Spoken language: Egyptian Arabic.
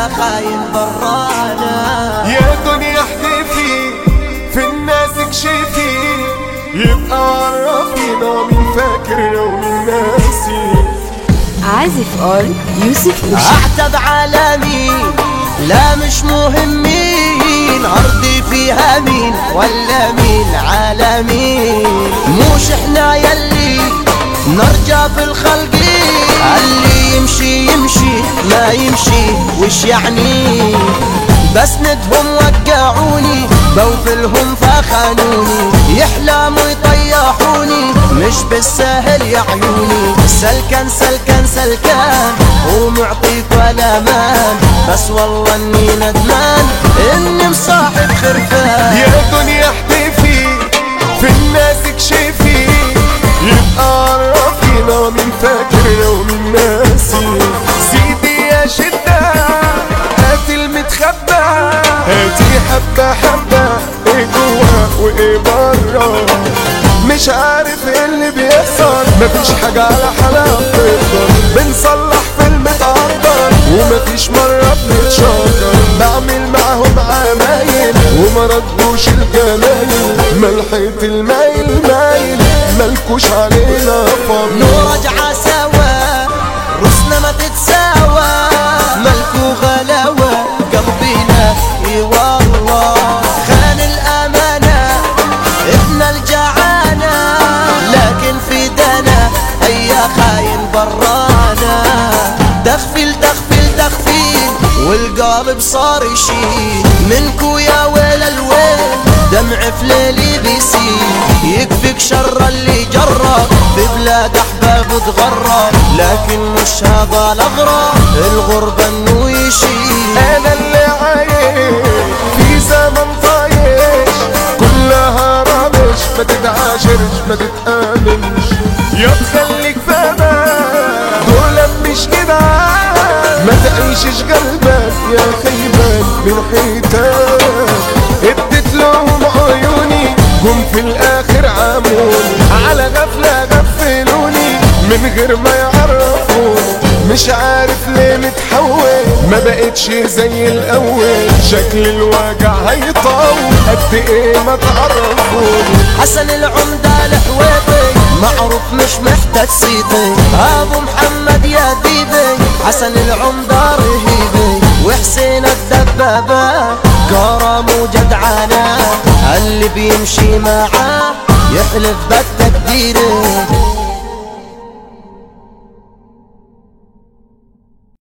يا خاين برانا يا دنيا احتفي في الناس اكشفي يبقى عرفينا مين فاكر ومين ناسي عازف اون يوسف وشا اعتب على مين لا مش مهمين ارضي فيها مين ولا مين على مين موش احنا يلي نرجع في الخلق اللي يمشي يمشي ما يمشي وش يعني بسندهم وقعوني بوفلهم فخانوني يحلموا يطيحوني مش بالسهل يا عيوني سلكن سلكن سلكان ومعطيك ولا مان بس والله اني ندمان اني مصاحب خرفان يا دنيا احتفي في الناس اكشفي يبقى عرفينا مين فاكر ومين ناسي سيدي يا شدة هات المتخبى هاتي حبة حبة ايه جوا وايه برا مش عارف ايه اللي بيحصل مفيش حاجة على حالها بتفضل بنصلح في المتعطل ومفيش مرة بنتشاطر بعمل معاهم عمايل وما ردوش الجمايل ملحقة المايل مايل ملكوش علينا فضل نرجع سوا رسنا ما تتساوى ملكو غلاوة قلبنا اي والله خان الامانة ابن الجعانة لكن في دنا هيا خاين برانا دخفيل دخفيل دخفيل والقلب صار يشيل منكو يا ويل الويل دمع في ليلي بيسيل يكفيك شر اللي جرب ببلاد احباب تغرب لكن مش هذا الاغرب الغربة انه يشيل انا اللي عايش في زمن طايش كلها رابش ما تتعاشرش ما تتآمنش يا تخليك فاهمان دول مش كده ما تعيشش قلبك يا خيبان من حيتك اديت لهم عيوني هم في الاخر عاموني على غفلة غفلوني من غير ما يعرفوني مش عارف ليه متحول ما بقتش زي الاول شكل الوجع هيطول قد ايه ما تعرفوني حسن العمدة الحويطي معروف مش محتاج صيتي ابو محمد يا ديبي حسن العمدة رهيبي وحسين الدبابة كرم وجدعانة اللي بيمشي معاه يحلف بالتقدير